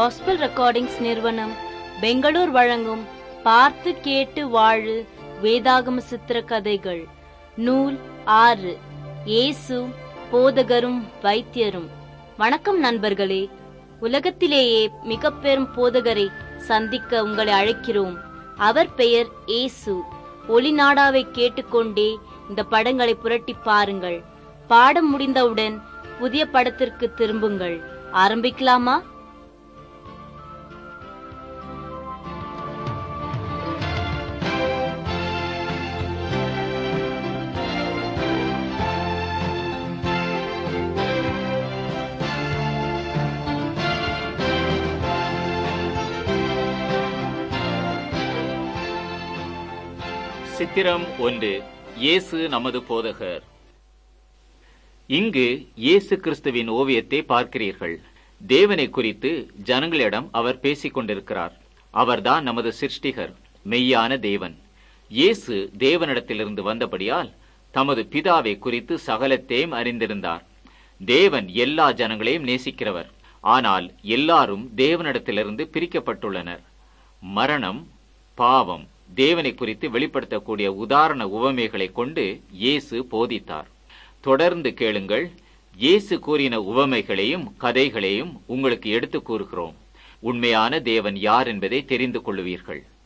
gospel recordings நிறுவனம் பெங்களூர் வழங்கும் பார்த்து கேட்டு வாழு வேதாகம சித்திர கதைகள் நூல் ஆறு இயேசு போதகரும் வைத்தியரும் வணக்கம் நண்பர்களே உலகத்திலேயே மிக பெரும் போதகரை சந்திக்க உங்களை அழைக்கிறோம் அவர் பெயர் இயேசு ஒளிநாடாவை கேட்டுக்கொண்டே இந்த படங்களை புரட்டி பாருங்கள் பாடம் முடிந்தவுடன் புதிய படத்திற்கு திரும்புங்கள் ஆரம்பிக்கலாமா சித்திரம் ஒன்று இயேசு நமது போதகர் இங்கு இயேசு கிறிஸ்துவின் ஓவியத்தை பார்க்கிறீர்கள் தேவனை குறித்து ஜனங்களிடம் அவர் பேசிக் கொண்டிருக்கிறார் அவர்தான் நமது சிருஷ்டிகர் மெய்யான தேவன் இயேசு தேவனிடத்திலிருந்து வந்தபடியால் தமது பிதாவை குறித்து சகலத்தையும் அறிந்திருந்தார் தேவன் எல்லா ஜனங்களையும் நேசிக்கிறவர் ஆனால் எல்லாரும் தேவனிடத்திலிருந்து பிரிக்கப்பட்டுள்ளனர் மரணம் பாவம் தேவனை குறித்து வெளிப்படுத்தக்கூடிய உதாரண உவமைகளை கொண்டு இயேசு போதித்தார் தொடர்ந்து கேளுங்கள் இயேசு கூறின உவமைகளையும் கதைகளையும் உங்களுக்கு எடுத்து கூறுகிறோம் உண்மையான தேவன் யார் என்பதை தெரிந்து கொள்ளுவீர்கள்